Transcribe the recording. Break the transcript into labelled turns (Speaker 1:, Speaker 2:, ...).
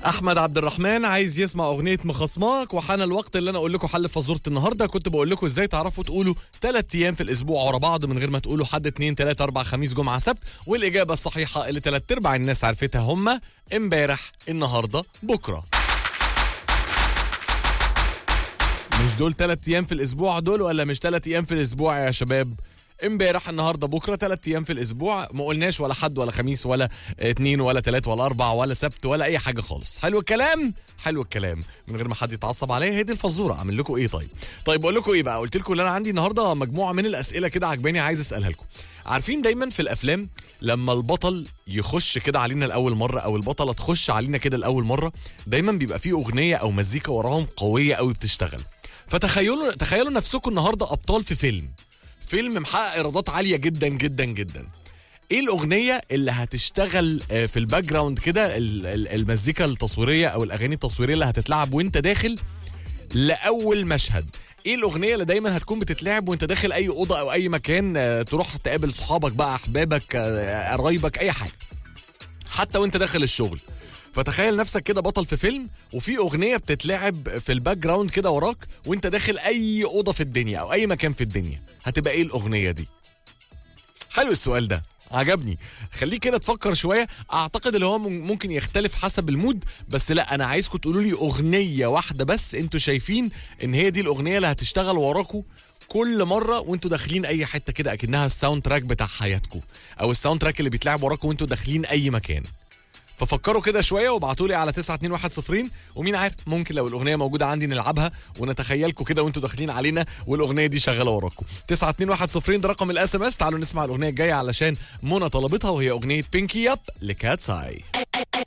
Speaker 1: احمد عبد الرحمن عايز يسمع اغنيه مخصماك وحان الوقت اللي انا اقول لكم حل فزوره النهارده كنت بقول لكم ازاي تعرفوا تقولوا ثلاث ايام في الاسبوع ورا بعض من غير ما تقولوا حد اتنين تلاته اربع خميس جمعه سبت والاجابه الصحيحه اللي ثلاث ارباع الناس عرفتها هم امبارح النهارده بكره مش دول ثلاث ايام في الاسبوع دول ولا مش ثلاث ايام في الاسبوع يا شباب امبارح النهارده بكره ثلاث ايام في الاسبوع ما قلناش ولا حد ولا خميس ولا اثنين ولا ثلاث ولا اربع ولا سبت ولا اي حاجه خالص حلو الكلام حلو الكلام من غير ما حد يتعصب عليا هي دي الفزوره اعمل لكم ايه طيب طيب بقول لكم ايه بقى قلت لكم ان انا عندي النهارده مجموعه من الاسئله كده عجباني عايز اسالها لكم عارفين دايما في الافلام لما البطل يخش كده علينا لاول مره او البطله تخش علينا كده لاول مره دايما بيبقى فيه اغنيه او مزيكا وراهم قويه قوي بتشتغل فتخيلوا تخيلوا نفسكم النهارده ابطال في فيلم فيلم محقق ايرادات عاليه جدا جدا جدا ايه الاغنيه اللي هتشتغل آه، في الباك جراوند كده ال- ال- المزيكا التصويريه او الاغاني التصويريه اللي هتتلعب وانت داخل لاول مشهد ايه الاغنيه اللي دايما هتكون بتتلعب وانت داخل اي اوضه او اي مكان آه، تروح تقابل صحابك بقى احبابك آه، قرايبك اي حاجه حتى وانت داخل الشغل فتخيل نفسك كده بطل في فيلم وفي اغنيه بتتلعب في الباك جراوند كده وراك وانت داخل اي اوضه في الدنيا او اي مكان في الدنيا هتبقى ايه الاغنيه دي حلو السؤال ده عجبني خليك كده تفكر شويه اعتقد اللي هو مم- ممكن يختلف حسب المود بس لا انا عايزكم تقولوا لي اغنيه واحده بس انتوا شايفين ان هي دي الاغنيه اللي هتشتغل وراكم كل مره وانتوا داخلين اي حته كده اكنها الساوند تراك بتاع حياتكم او الساوند تراك اللي بيتلعب وراكم وانتوا داخلين اي مكان ففكروا كده شويه وابعتوا لي على 921 ومين عارف ممكن لو الاغنيه موجوده عندي نلعبها ونتخيلكم كده وانتوا داخلين علينا والاغنيه دي شغاله وراكم 921 ده رقم الاس ام اس تعالوا نسمع الاغنيه الجايه علشان منى طلبتها وهي اغنيه بينكي اب لكاتس اي